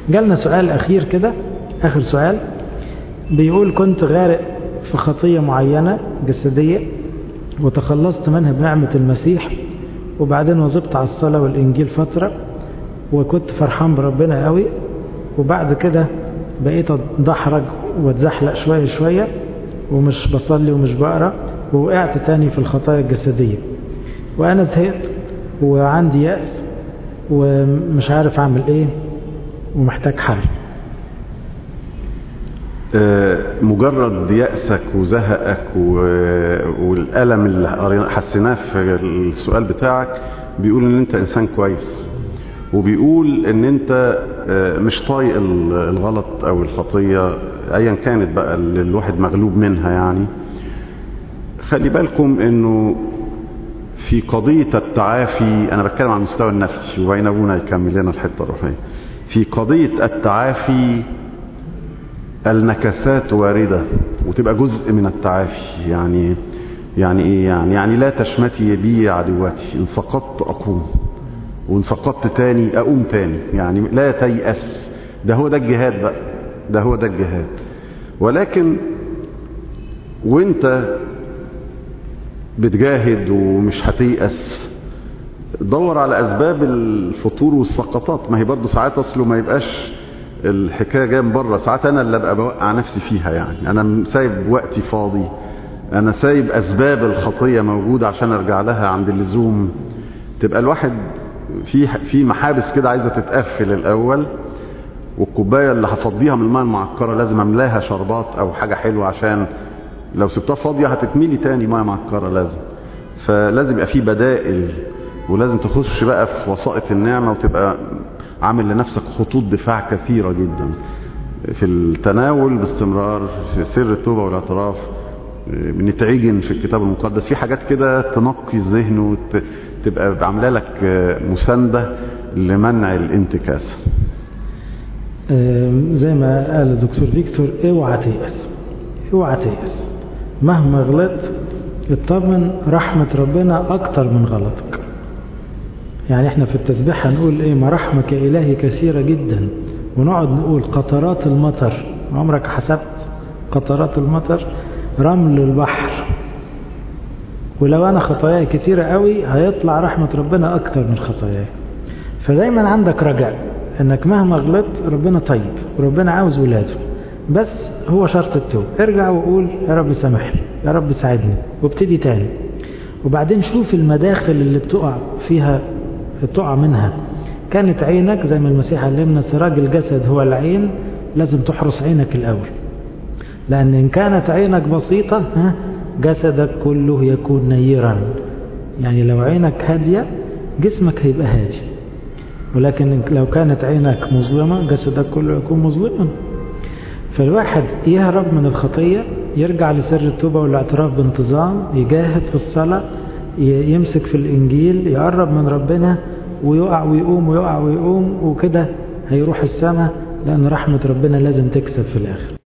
جالنا سؤال أخير كده آخر سؤال بيقول كنت غارق في خطية معينة جسدية وتخلصت منها بنعمة المسيح وبعدين وظبت على الصلاة والإنجيل فترة وكنت فرحان بربنا قوي وبعد كده بقيت اتدحرج واتزحلق شوية شوية ومش بصلي ومش بقرا ووقعت تاني في الخطايا الجسدية وأنا زهقت وعندي يأس ومش عارف أعمل إيه ومحتاج حل مجرد يأسك وزهقك والألم اللي حسيناه في السؤال بتاعك بيقول ان انت انسان كويس وبيقول ان انت مش طايق الغلط او الخطية ايا كانت بقى اللي الواحد مغلوب منها يعني خلي بالكم انه في قضية التعافي انا بتكلم عن المستوى النفسي وبين ابونا يكمل لنا الحتة الروحية في قضية التعافي النكسات واردة وتبقى جزء من التعافي يعني يعني ايه يعني يعني لا تشمتي بي عدوتي ان سقطت اقوم وان سقطت تاني اقوم تاني يعني لا تيأس ده هو ده الجهاد بقى ده هو ده الجهاد ولكن وانت بتجاهد ومش هتيأس دور على اسباب الفطور والسقطات ما هي برضه ساعات اصله ما يبقاش الحكايه جايه من بره ساعات انا اللي ابقى بوقع نفسي فيها يعني انا سايب وقتي فاضي انا سايب اسباب الخطيه موجوده عشان ارجع لها عند اللزوم تبقى الواحد في في محابس كده عايزه تتقفل الاول والكوبايه اللي هفضيها من الماء المعكره لازم املاها شربات او حاجه حلوه عشان لو سبتها فاضيه هتتملي تاني ميه معكره لازم فلازم يبقى في بدائل ولازم تخش بقى في وسائط النعمه وتبقى عامل لنفسك خطوط دفاع كثيرة جدا في التناول باستمرار في سر التوبة والاعتراف بنتعجن في الكتاب المقدس في حاجات كده تنقي الذهن وتبقى عامله لك مساندة لمنع الانتكاسة زي ما قال الدكتور فيكتور اوعى تيأس اوعى تيأس مهما غلطت اطمن رحمة ربنا اكتر من غلطك يعني احنا في التسبيح هنقول ايه مراحمك يا الهي كثيرة جدا ونقعد نقول قطرات المطر عمرك حسبت قطرات المطر رمل البحر ولو انا خطاياي كتيرة قوي هيطلع رحمة ربنا اكتر من خطاياي فدايما عندك رجاء انك مهما غلطت ربنا طيب وربنا عاوز ولاده بس هو شرط التوب ارجع وقول يا رب سامحني يا رب ساعدني وابتدي تاني وبعدين شوف المداخل اللي بتقع فيها تقع منها كانت عينك زي ما المسيح علمنا سراج الجسد هو العين لازم تحرس عينك الأول لأن إن كانت عينك بسيطة ها جسدك كله يكون نيرا يعني لو عينك هادية جسمك هيبقى هادي ولكن لو كانت عينك مظلمة جسدك كله يكون مظلما فالواحد يهرب من الخطية يرجع لسر التوبة والاعتراف بانتظام يجاهد في الصلاة يمسك في الإنجيل يقرب من ربنا ويقع ويقوم ويقع ويقوم وكده هيروح السماء لأن رحمة ربنا لازم تكسب في الآخر